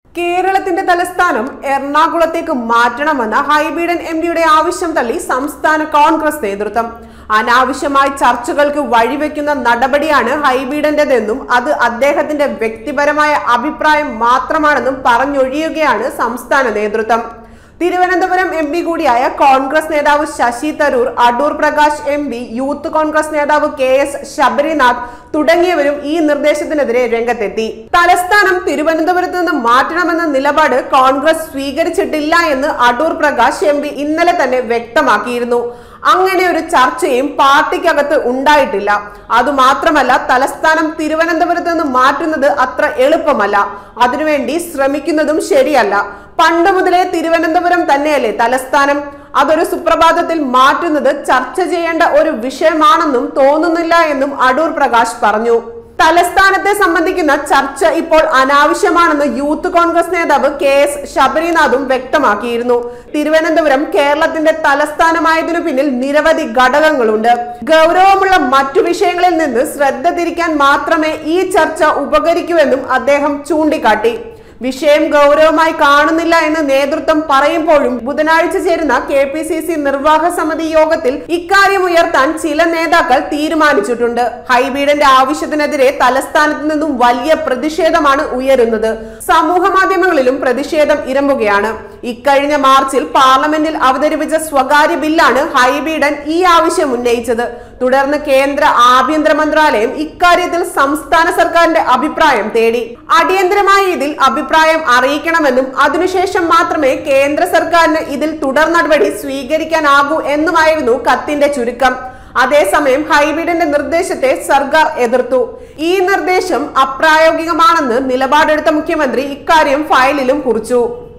കേരളത്തിന്റെ തലസ്ഥാനം എറണാകുളത്തേക്ക് മാറ്റണമെന്ന ഹൈബീഡൻ എം പിയുടെ ആവശ്യം തള്ളി സംസ്ഥാന കോൺഗ്രസ് നേതൃത്വം അനാവശ്യമായി ചർച്ചകൾക്ക് വഴിവെക്കുന്ന നടപടിയാണ് ഹൈബീഡന്റെതെന്നും അത് അദ്ദേഹത്തിന്റെ വ്യക്തിപരമായ അഭിപ്രായം മാത്രമാണെന്നും പറഞ്ഞൊഴിയുകയാണ് സംസ്ഥാന നേതൃത്വം തിരുവനന്തപുരം എം പി കൂടിയായ കോൺഗ്രസ് നേതാവ് Shashi Tharoor Adoor Prakash M P youth Congress നേതാവ് കെ എസ് ശബരിനാഥ് തുടങ്ങിയവരും ഈ നിർദ്ദേശത്തിനെതിരെ രംഗത്തെത്തി തലസ്ഥാനം തിരുവനന്തപുരത്ത് നിന്ന് മാറ്റണമെന്ന നിലപാട് കോൺഗ്രസ് സ്വീകരിച്ചിട്ടില്ല എന്ന് അടൂർ പ്രകാശ് എം പി ഇന്നലെ തന്നെ വ്യക്തമാക്കിയിരുന്നു അങ്ങനെ ഒരു ചർച്ചയും പാർട്ടിക്കകത്ത് ഉണ്ടായിട്ടില്ല അതുമാത്രമല്ല തലസ്ഥാനം തിരുവനന്തപുരത്ത് നിന്ന് മാറ്റുന്നത് അത്ര എളുപ്പമല്ല അതിനുവേണ്ടി ശ്രമിക്കുന്നതും ശരിയല്ല പണ്ട് മുതലേ തിരുവനന്തപുരം തന്നെയല്ലേ തലസ്ഥാനം അതൊരു സുപ്രഭാതത്തിൽ മാറ്റുന്നത് ചർച്ച ചെയ്യേണ്ട ഒരു വിഷയമാണെന്നും തോന്നുന്നില്ല എന്നും അടൂർ പ്രകാശ് പറഞ്ഞു തലസ്ഥാനത്തെ സംബന്ധിക്കുന്ന ചർച്ച ഇപ്പോൾ അനാവശ്യമാണെന്ന് യൂത്ത് കോൺഗ്രസ് നേതാവ് കെ എസ് ശബരിനാഥും വ്യക്തമാക്കിയിരുന്നു തിരുവനന്തപുരം കേരളത്തിന്റെ തലസ്ഥാനമായതിനു പിന്നിൽ നിരവധി ഘടകങ്ങളുണ്ട് ഗൗരവമുള്ള മറ്റു വിഷയങ്ങളിൽ നിന്ന് ശ്രദ്ധ തിരിക്കാൻ മാത്രമേ ഈ ചർച്ച ഉപകരിക്കൂവെന്നും അദ്ദേഹം ചൂണ്ടിക്കാട്ടി വിഷയം ഗൗരവമായി കാണുന്നില്ല എന്ന് നേതൃത്വം പറയുമ്പോഴും ബുധനാഴ്ച ചേരുന്ന കെ പി സി സി നിർവാഹക സമിതി യോഗത്തിൽ ഇക്കാര്യം ഉയർത്താൻ ചില നേതാക്കൾ തീരുമാനിച്ചിട്ടുണ്ട് ഹൈബീഡന്റെ ആവശ്യത്തിനെതിരെ തലസ്ഥാനത്ത് നിന്നും വലിയ പ്രതിഷേധമാണ് ഉയരുന്നത് സമൂഹ മാധ്യമങ്ങളിലും പ്രതിഷേധം ഇരമ്പുകയാണ് ഇക്കഴിഞ്ഞ മാർച്ചിൽ പാർലമെന്റിൽ അവതരിപ്പിച്ച സ്വകാര്യ ബില്ലാണ് ഹൈബീഡൻ ഈ ആവശ്യം ഉന്നയിച്ചത് തുടർന്ന് കേന്ദ്ര ആഭ്യന്തര മന്ത്രാലയം ഇക്കാര്യത്തിൽ സംസ്ഥാന സർക്കാരിന്റെ അഭിപ്രായം തേടി അടിയന്തരമായ ഇതിൽ അഭിപ്രായം അറിയിക്കണമെന്നും അതിനുശേഷം മാത്രമേ കേന്ദ്ര സർക്കാരിന് ഇതിൽ തുടർ നടപടി സ്വീകരിക്കാനാകൂ എന്നുമായിരുന്നു കത്തിന്റെ ചുരുക്കം അതേസമയം ഹൈബീഡിന്റെ നിർദ്ദേശത്തെ സർക്കാർ എതിർത്തു ഈ നിർദ്ദേശം അപ്രായോഗികമാണെന്ന് നിലപാടെടുത്ത മുഖ്യമന്ത്രി ഇക്കാര്യം ഫയലിലും കുറിച്ചു